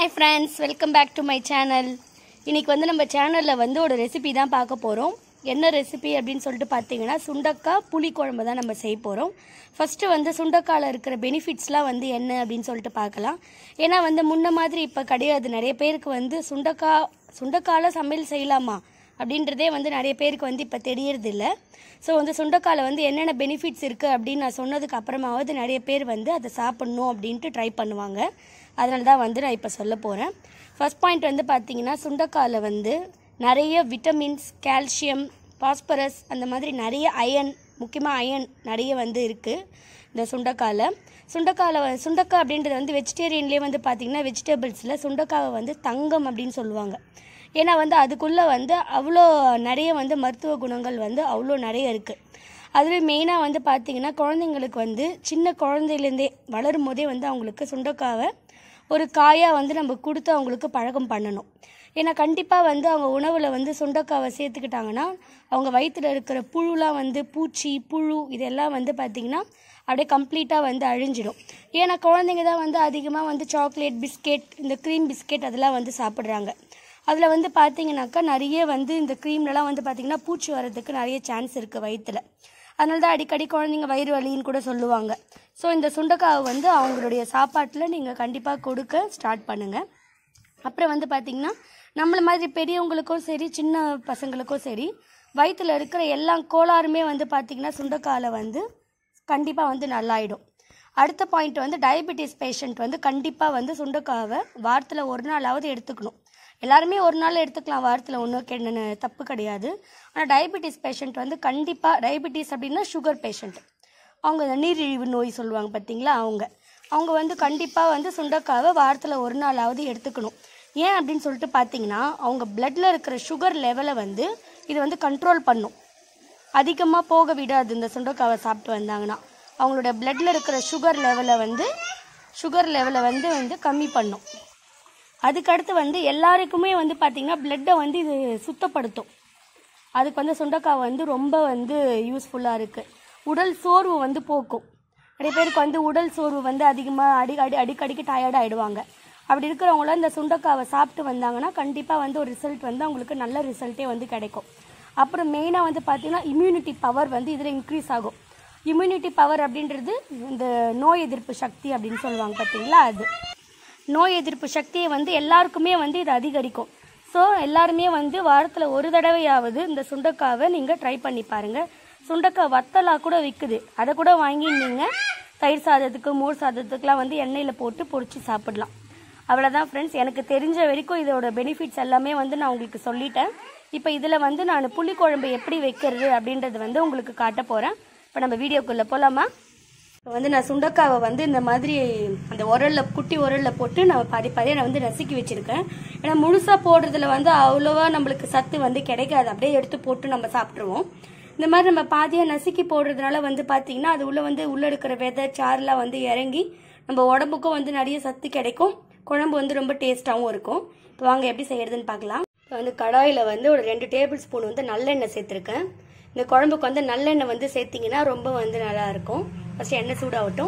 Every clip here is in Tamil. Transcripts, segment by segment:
hi friends welcome back to my channel இன்னைக்கு வந்து நம்ம சேனலில் வந்து ஒரு ரெசிபி தான் பார்க்க போகிறோம் என்ன ரெசிபி அப்படின்னு சொல்லிட்டு பார்த்தீங்கன்னா சுண்டக்காய் புளிக்குழம்பு தான் நம்ம செய்ய போகிறோம் ஃபஸ்ட்டு வந்து சுண்டக்காயில் இருக்கிற பெனிஃபிட்ஸ்லாம் வந்து என்ன அப்படின்னு சொல்லிட்டு பார்க்கலாம் ஏன்னா வந்து முன்ன மாதிரி இப்போ கிடையாது நிறைய பேருக்கு வந்து சுண்டக்காய் சுண்டக்காயில் சமையல் செய்யலாமா அப்படின்றதே வந்து நிறைய பேருக்கு வந்து இப்போ தெரியறது இல்லை ஸோ வந்து சுண்டைக்காயில் வந்து என்னென்ன பெனிஃபிட்ஸ் இருக்குது அப்படின்னு நான் சொன்னதுக்கு அப்புறமாவது நிறைய பேர் வந்து அதை சாப்பிட்ணும் அப்படின்ட்டு ட்ரை பண்ணுவாங்க அதனால தான் வந்து நான் இப்போ சொல்ல போகிறேன் ஃபர்ஸ்ட் பாயிண்ட் வந்து பார்த்தீங்கன்னா சுண்டைக்காயில் வந்து நிறைய விட்டமின்ஸ் கால்சியம் பாஸ்பரஸ் அந்த மாதிரி நிறைய அயன் முக்கியமாக அயன் நிறைய வந்து இருக்குது இந்த சுண்டைக்காயில் சுண்டைக்காயில் சுண்டைக்காய் அப்படின்றது வந்து வெஜிடேரியன்லேயே வந்து பார்த்தீங்கன்னா வெஜிடபிள்ஸில் சுண்டைக்காவை வந்து தங்கம் அப்படின்னு சொல்லுவாங்க ஏன்னா வந்து அதுக்குள்ளே வந்து அவ்வளோ நிறைய வந்து மருத்துவ குணங்கள் வந்து அவ்வளோ நிறைய இருக்குது அதுலேயும் மெயினாக வந்து பார்த்தீங்கன்னா குழந்தைங்களுக்கு வந்து சின்ன குழந்தையிலேருந்தே வளரும் போதே வந்து அவங்களுக்கு சுண்டைக்காவை ஒரு காயாக வந்து நம்ம கொடுத்து அவங்களுக்கு பழக்கம் பண்ணணும் ஏன்னா கண்டிப்பாக வந்து அவங்க உணவில் வந்து சுண்டைக்காவை சேர்த்துக்கிட்டாங்கன்னா அவங்க வயிற்றில் இருக்கிற புழுலாம் வந்து பூச்சி புழு இதெல்லாம் வந்து பார்த்திங்கன்னா அப்படியே கம்ப்ளீட்டாக வந்து அழிஞ்சிடும் ஏன்னா குழந்தைங்க தான் வந்து அதிகமாக வந்து சாக்லேட் பிஸ்கெட் இந்த க்ரீம் பிஸ்கெட் அதெல்லாம் வந்து சாப்பிட்றாங்க அதில் வந்து பார்த்தீங்கன்னாக்கா நிறைய வந்து இந்த க்ரீம்லலாம் வந்து பார்த்தீங்கன்னா பூச்சி வர்றதுக்கு நிறைய சான்ஸ் இருக்குது வயிற்றுல அதனால தான் அடிக்கடி குழந்தைங்க வயிறு வலின்னு கூட சொல்லுவாங்க ஸோ இந்த சுண்டைக்காவை வந்து அவங்களுடைய சாப்பாட்டில் நீங்கள் கண்டிப்பாக கொடுக்க ஸ்டார்ட் பண்ணுங்கள் அப்புறம் வந்து பார்த்தீங்கன்னா நம்மள மாதிரி பெரியவங்களுக்கும் சரி சின்ன பசங்களுக்கும் சரி வயிற்றில் இருக்கிற எல்லா கோளாறுமே வந்து பார்த்திங்கன்னா சுண்டைக்காயில் வந்து கண்டிப்பாக வந்து நல்லாயிடும் அடுத்த பாயிண்ட் வந்து டயபெட்டிஸ் பேஷண்ட் வந்து கண்டிப்பாக வந்து சுண்டைக்காவை வாரத்தில் ஒரு நாளாவது எடுத்துக்கணும் எல்லாருமே ஒரு நாள் எடுத்துக்கலாம் வாரத்தில் ஒன்றும் கென்னு தப்பு கிடையாது ஆனால் டயபெட்டிஸ் பேஷண்ட் வந்து கண்டிப்பாக டயபெட்டிஸ் அப்படின்னா சுகர் பேஷண்ட் அவங்க இந்த நீரிழிவு நோய் சொல்லுவாங்க பார்த்தீங்களா அவங்க அவங்க வந்து கண்டிப்பாக வந்து சுண்டைக்காவை வாரத்தில் ஒரு நாளாவது எடுத்துக்கணும் ஏன் அப்படின்னு சொல்லிட்டு பார்த்தீங்கன்னா அவங்க பிளட்டில் இருக்கிற சுகர் லெவலை வந்து இது வந்து கண்ட்ரோல் பண்ணும் அதிகமாக போக விடாது இந்த சுண்டைக்காவை சாப்பிட்டு வந்தாங்கன்னா அவங்களோட பிளட்டில் இருக்கிற சுகர் லெவலை வந்து சுகர் லெவலை வந்து வந்து கம்மி பண்ணும் அதுக்கடுத்து வந்து எல்லாருக்குமே வந்து பார்த்திங்கன்னா பிளட்டை வந்து இது சுத்தப்படுத்தும் அதுக்கு வந்து சுண்டைக்காய் வந்து ரொம்ப வந்து யூஸ்ஃபுல்லாக இருக்குது உடல் சோர்வு வந்து போக்கும் நிறைய பேருக்கு வந்து உடல் சோர்வு வந்து அதிகமாக அடி அடி அடிக்கடிக்கு டயர்ட் ஆகிடுவாங்க அப்படி இருக்கிறவங்களாம் இந்த சுண்டைக்காவை சாப்பிட்டு வந்தாங்கன்னா கண்டிப்பாக வந்து ஒரு ரிசல்ட் வந்து அவங்களுக்கு நல்ல ரிசல்ட்டே வந்து கிடைக்கும் அப்புறம் மெயினாக வந்து பார்த்திங்கன்னா இம்யூனிட்டி பவர் வந்து இதில் இன்க்ரீஸ் ஆகும் இம்யூனிட்டி பவர் அப்படின்றது இந்த நோய் எதிர்ப்பு சக்தி அப்படின்னு சொல்லுவாங்க பார்த்தீங்களா அது நோய் எதிர்ப்பு சக்தியை வந்து எல்லாருக்குமே வந்து இது அதிகரிக்கும் ஸோ எல்லாருமே வந்து வாரத்தில் ஒரு தடவையாவது இந்த சுண்டைக்காவை நீங்கள் ட்ரை பண்ணி பாருங்கள் சுண்டைக்காய் வத்தலாக கூட விற்குது அதை கூட வாங்கி நீங்கள் தயிர் சாதத்துக்கு மோர் சாதத்துக்குலாம் வந்து எண்ணெயில் போட்டு பொரிச்சு சாப்பிடலாம் அவ்வளோதான் ஃப்ரெண்ட்ஸ் எனக்கு தெரிஞ்ச வரைக்கும் இதோட பெனிஃபிட்ஸ் எல்லாமே வந்து நான் உங்களுக்கு சொல்லிட்டேன் இப்போ இதில் வந்து நான் புளிக்குழம்பு எப்படி வைக்கிறது அப்படின்றது வந்து உங்களுக்கு காட்ட போகிறேன் இப்போ நம்ம வீடியோக்குள்ளே போகலாமா இப்போ வந்து நான் சுண்டக்காவை வந்து இந்த மாதிரி அந்த உரலில் குட்டி உரலில் போட்டு நான் பாதி பாதியாக நான் வந்து நசுக்கி வச்சுருக்கேன் ஏன்னா முழுசாக போடுறதுல வந்து அவ்வளோவா நம்மளுக்கு சத்து வந்து கிடைக்காது அப்படியே எடுத்து போட்டு நம்ம சாப்பிட்ருவோம் இந்த மாதிரி நம்ம பாதியாக நசுக்கி போடுறதுனால வந்து பார்த்தீங்கன்னா அது உள்ளே வந்து உள்ளே இருக்கிற விதை சாறுலாம் வந்து இறங்கி நம்ம உடம்புக்கும் வந்து நிறைய சத்து கிடைக்கும் குழம்பு வந்து ரொம்ப டேஸ்ட்டாகவும் இருக்கும் இப்போ வாங்க எப்படி செய்யறதுன்னு பார்க்கலாம் இப்போ வந்து கடாயில் வந்து ஒரு ரெண்டு டேபிள் ஸ்பூன் வந்து நல்லெண்ணெய் சேர்த்துருக்கேன் இந்த குழம்புக்கு வந்து நல்லெண்ணெய் வந்து சேர்த்திங்கன்னா ரொம்ப வந்து நல்லா இருக்கும் ஃபஸ்ட்டு எண்ணெய் சூடாகட்டும்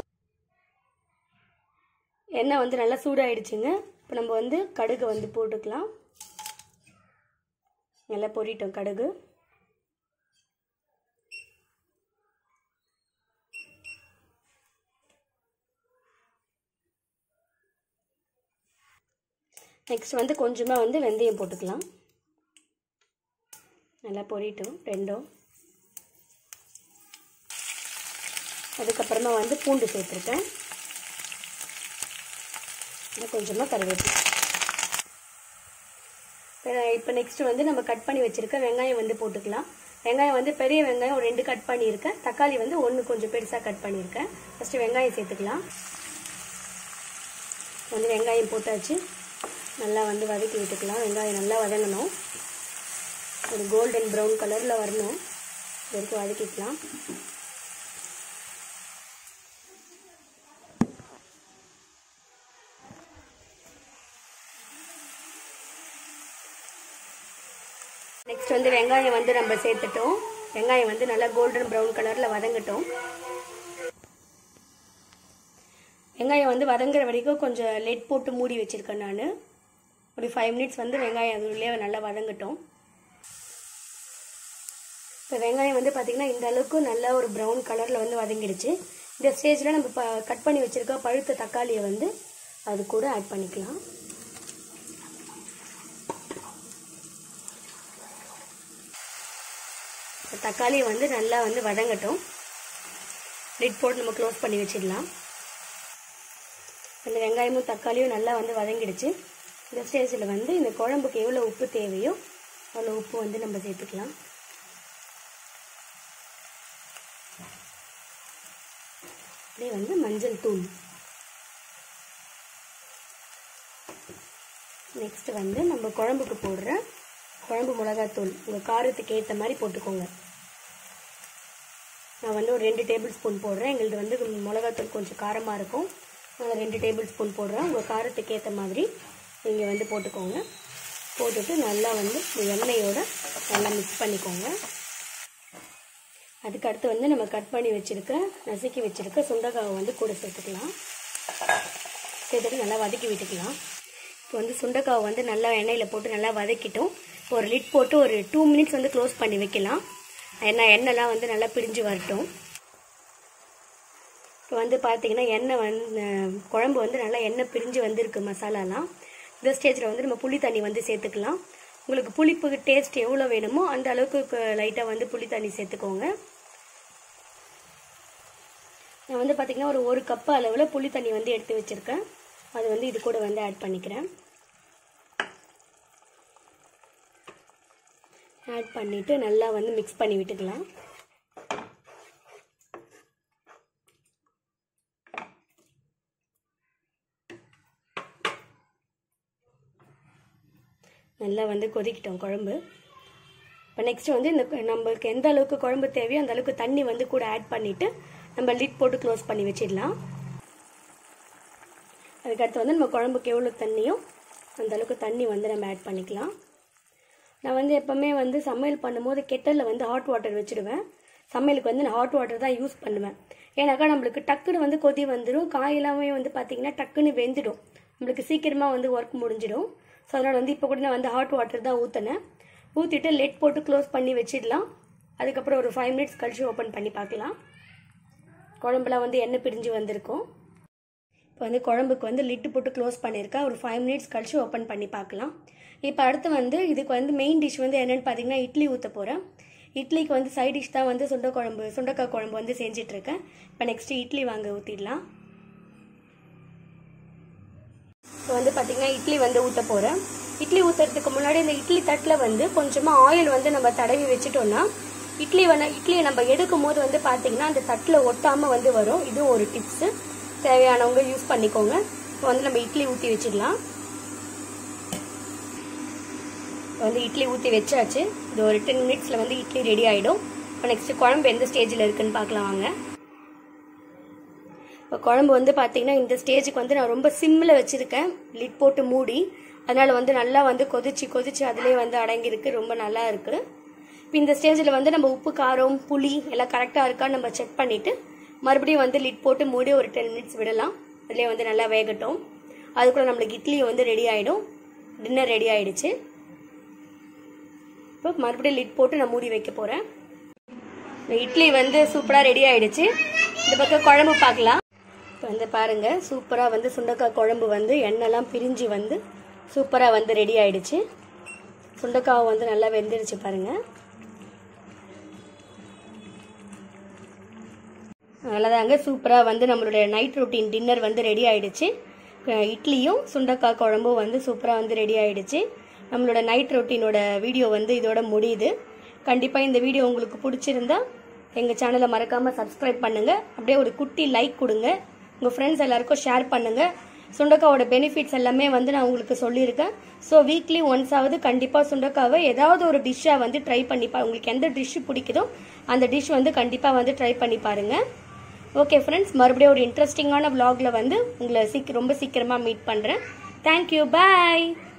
எண்ணெய் வந்து நல்லா சூடாயிடுச்சுங்க இப்போ நம்ம வந்து கடுகு வந்து போட்டுக்கலாம் நல்லா பொரிட்டோம் கடுகு நெக்ஸ்ட் வந்து கொஞ்சமாக வந்து வெந்தயம் போட்டுக்கலாம் நல்லா பொரிட்டோம் ரெண்டும் அதுக்கப்புறமா வந்து பூண்டு சேர்த்துருக்கேன் கொஞ்சமாக கருவேப்பிலை இப்போ நெக்ஸ்ட் வந்து நம்ம கட் பண்ணி வச்சுருக்க வெங்காயம் வந்து போட்டுக்கலாம் வெங்காயம் வந்து பெரிய வெங்காயம் ஒரு ரெண்டு கட் பண்ணியிருக்கேன் தக்காளி வந்து ஒன்று கொஞ்சம் பெருசாக கட் பண்ணியிருக்கேன் ஃபஸ்ட்டு வெங்காயம் சேர்த்துக்கலாம் வந்து வெங்காயம் போட்டாச்சு நல்லா வந்து வதக்கி விட்டுக்கலாம் வெங்காயம் நல்லா வதங்கணும் ஒரு கோல்டன் ப்ரௌன் கலரில் வரணும் இது வரைக்கும் வதக்கிக்கலாம் நெக்ஸ்ட் வந்து வெங்காயம் வந்து நம்ம சேர்த்துட்டோம் வெங்காயம் வந்து நல்லா கோல்டன் ப்ரௌன் கலரில் வதங்கட்டும் வெங்காயம் வந்து வதங்குற வரைக்கும் கொஞ்சம் லெட் போட்டு மூடி வச்சுருக்கேன் நான் ஒரு ஃபைவ் மினிட்ஸ் வந்து வெங்காயம் அதுலேயே நல்லா வதங்கட்டும் இப்போ வெங்காயம் வந்து பார்த்திங்கன்னா இந்த அளவுக்கு நல்லா ஒரு ப்ரௌன் கலரில் வந்து வதங்கிடுச்சு இந்த ஸ்டேஜில் நம்ம ப கட் பண்ணி வச்சுருக்க பழுத்த தக்காளியை வந்து அது கூட ஆட் பண்ணிக்கலாம் தக்காளி வந்து நல்லா வந்து வதங்கட்டும் லிட் போட்டு நம்ம க்ளோஸ் பண்ணி வச்சிடலாம் இந்த வெங்காயமும் தக்காளியும் நல்லா வந்து வதங்கிடுச்சு இந்த ஸ்டேஜில் வந்து இந்த குழம்புக்கு எவ்வளோ உப்பு தேவையோ அவ்வளோ உப்பு வந்து நம்ம சேர்த்துக்கலாம் அப்படியே வந்து மஞ்சள் தூள் நெக்ஸ்ட் வந்து நம்ம குழம்புக்கு போடுற குழம்பு மிளகாத்தூள் உங்கள் காரத்துக்கு ஏற்ற மாதிரி போட்டுக்கோங்க நான் வந்து ஒரு ரெண்டு டேபிள் ஸ்பூன் போடுறேன் எங்களுக்கு வந்து மிளகாத்தூள் கொஞ்சம் காரமாக இருக்கும் நான் ரெண்டு டேபிள் ஸ்பூன் போடுறேன் உங்கள் காரத்துக்கு ஏற்ற மாதிரி நீங்கள் வந்து போட்டுக்கோங்க போட்டுட்டு நல்லா வந்து எண்ணெயோட நல்லா மிக்ஸ் பண்ணிக்கோங்க அதுக்கு அடுத்து வந்து நம்ம கட் பண்ணி வச்சுருக்க நசுக்கி வச்சுருக்க சுண்டக்காவை வந்து கூட சேர்த்துக்கலாம் சேர்த்துட்டு நல்லா வதக்கி விட்டுக்கலாம் இப்போ வந்து சுண்டக்காவை வந்து நல்லா எண்ணெயில் போட்டு நல்லா வதக்கிட்டோம் ஒரு லிட் போட்டு ஒரு டூ மினிட்ஸ் வந்து க்ளோஸ் பண்ணி வைக்கலாம் ஏன்னா எண்ணெய்லாம் வந்து நல்லா பிரிஞ்சு வரட்டும் இப்போ வந்து பார்த்தீங்கன்னா எண்ணெய் வந்து குழம்பு வந்து நல்லா எண்ணெய் பிரிஞ்சு வந்திருக்கு மசாலாலாம் இந்த ஸ்டேஜில் வந்து நம்ம புளி தண்ணி வந்து சேர்த்துக்கலாம் உங்களுக்கு புளிப்பு டேஸ்ட் எவ்வளோ வேணுமோ அந்த அளவுக்கு லைட்டாக வந்து புளி தண்ணி சேர்த்துக்கோங்க நான் வந்து பார்த்திங்கன்னா ஒரு ஒரு கப்பு அளவில் புளி தண்ணி வந்து எடுத்து வச்சுருக்கேன் அது வந்து இது கூட வந்து ஆட் பண்ணிக்கிறேன் ஆட் பண்ணிவிட்டு நல்லா வந்து மிக்ஸ் பண்ணி விட்டுக்கலாம் நல்லா வந்து கொதிக்கிட்டோம் குழம்பு இப்போ நெக்ஸ்ட் வந்து இந்த நம்மளுக்கு எந்த அளவுக்கு குழம்பு தேவையோ அந்த அளவுக்கு தண்ணி வந்து கூட ஆட் பண்ணிவிட்டு நம்ம லிட் போட்டு க்ளோஸ் பண்ணி வச்சிடலாம் அதுக்கடுத்து வந்து நம்ம குழம்புக்கு எவ்வளோ தண்ணியோ அந்த அளவுக்கு தண்ணி வந்து நம்ம ஆட் பண்ணிக்கலாம் நான் வந்து எப்போவுமே வந்து சமையல் பண்ணும்போது கெட்டலில் வந்து ஹாட் வாட்டர் வச்சுடுவேன் சமையலுக்கு வந்து நான் ஹாட் வாட்டர் தான் யூஸ் பண்ணுவேன் ஏன்னாக்கா நம்மளுக்கு டக்குன்னு வந்து கொதி வந்துடும் காயெல்லாமே வந்து பார்த்திங்கன்னா டக்குன்னு வெந்துடும் நம்மளுக்கு சீக்கிரமாக வந்து ஒர்க் முடிஞ்சிடும் ஸோ அதனால் வந்து இப்போ கூட நான் வந்து ஹாட் வாட்டர் தான் ஊற்றினேன் ஊற்றிட்டு லெட் போட்டு க்ளோஸ் பண்ணி வச்சிடலாம் அதுக்கப்புறம் ஒரு ஃபைவ் மினிட்ஸ் கழிச்சு ஓப்பன் பண்ணி பார்க்கலாம் குழம்புலாம் வந்து எண்ணெய் பிரிஞ்சு வந்திருக்கும் இப்போ வந்து குழம்புக்கு வந்து லிட்டு போட்டு க்ளோஸ் பண்ணியிருக்கேன் ஒரு ஃபைவ் மினிட்ஸ் கழிச்சு ஓப்பன் பண்ணி பார்க்கலாம் இப்போ அடுத்து வந்து இதுக்கு வந்து மெயின் டிஷ் வந்து என்னென்னு பார்த்தீங்கன்னா இட்லி ஊற்ற போகிறேன் இட்லிக்கு வந்து சைட் டிஷ் தான் வந்து சுண்டை குழம்பு சுண்டக்காய் குழம்பு வந்து செஞ்சிட்ருக்கேன் இப்போ நெக்ஸ்ட்டு இட்லி வாங்க ஊற்றிடலாம் இப்போ வந்து பார்த்திங்கன்னா இட்லி வந்து ஊற்ற போகிறேன் இட்லி ஊற்றுறதுக்கு முன்னாடி இந்த இட்லி தட்டில் வந்து கொஞ்சமாக ஆயில் வந்து நம்ம தடவி வச்சுட்டோம்னா இட்லி வந்து இட்லியை நம்ம எடுக்கும் போது வந்து பார்த்தீங்கன்னா அந்த தட்டில் ஒட்டாமல் வந்து வரும் இது ஒரு டிப்ஸு தேவையானவங்க யூஸ் பண்ணிக்கோங்க இப்போ வந்து நம்ம இட்லி ஊற்றி வச்சிடலாம் இப்போ வந்து இட்லி ஊற்றி வச்சாச்சு இது ஒரு டென் மினிட்ஸில் வந்து இட்லி ரெடி ஆகிடும் இப்போ நெக்ஸ்ட்டு குழம்பு எந்த ஸ்டேஜில் இருக்குன்னு பார்க்கலாம் வாங்க இப்போ குழம்பு வந்து பார்த்தீங்கன்னா இந்த ஸ்டேஜுக்கு வந்து நான் ரொம்ப சிம்மில் வச்சுருக்கேன் லிட் போட்டு மூடி அதனால் வந்து நல்லா வந்து கொதிச்சு கொதிச்சு அதிலே வந்து அடங்கியிருக்கு ரொம்ப நல்லா இருக்குது இப்போ இந்த ஸ்டேஜில் வந்து நம்ம உப்பு காரம் புளி எல்லாம் கரெக்டாக இருக்கான்னு நம்ம செக் பண்ணிவிட்டு மறுபடியும் வந்து லிட் போட்டு மூடி ஒரு டென் மினிட்ஸ் விடலாம் அதிலே வந்து நல்லா வேகட்டும் அதுக்குள்ளே நம்மளுக்கு இட்லி வந்து ரெடி ஆகிடும் டின்னர் ரெடி ஆகிடுச்சு இப்போ மறுபடியும் லிட் போட்டு நான் மூடி வைக்க போகிறேன் இட்லி வந்து சூப்பராக ரெடி ஆகிடுச்சு இந்த பக்கம் குழம்பு பார்க்கலாம் இப்போ வந்து பாருங்கள் சூப்பராக வந்து சுண்டக்காய் குழம்பு வந்து எண்ணெய்லாம் பிரிஞ்சு வந்து சூப்பராக வந்து ரெடி ஆகிடுச்சு சுண்டக்காய் வந்து நல்லா வெந்துடுச்சு பாருங்கள் நல்லதாங்க சூப்பராக வந்து நம்மளுடைய நைட் ரொட்டீன் டின்னர் வந்து ரெடி ஆகிடுச்சு இட்லியும் சுண்டக்காய் குழம்பும் வந்து சூப்பராக வந்து ரெடி ஆகிடுச்சு நம்மளோட நைட் ரொட்டீனோட வீடியோ வந்து இதோட முடியுது கண்டிப்பாக இந்த வீடியோ உங்களுக்கு பிடிச்சிருந்தா எங்கள் சேனலை மறக்காமல் சப்ஸ்கிரைப் பண்ணுங்கள் அப்படியே ஒரு குட்டி லைக் கொடுங்க உங்கள் ஃப்ரெண்ட்ஸ் எல்லாருக்கும் ஷேர் பண்ணுங்கள் சுண்டக்காவோட பெனிஃபிட்ஸ் எல்லாமே வந்து நான் உங்களுக்கு சொல்லியிருக்கேன் ஸோ வீக்லி ஒன்ஸ் ஆகுது கண்டிப்பாக சுண்டக்காவை ஏதாவது ஒரு டிஷ்ஷாக வந்து ட்ரை பண்ணி பா உங்களுக்கு எந்த டிஷ்ஷு பிடிக்குதோ அந்த டிஷ் வந்து கண்டிப்பாக வந்து ட்ரை பண்ணி பாருங்கள் ஓகே ஃப்ரெண்ட்ஸ் மறுபடியும் ஒரு இன்ட்ரெஸ்டிங்கான vlogல வந்து உங்களை சீக்கிரம் ரொம்ப சீக்கிரமாக மீட் பண்ணுறேன் தேங்க்யூ பாய்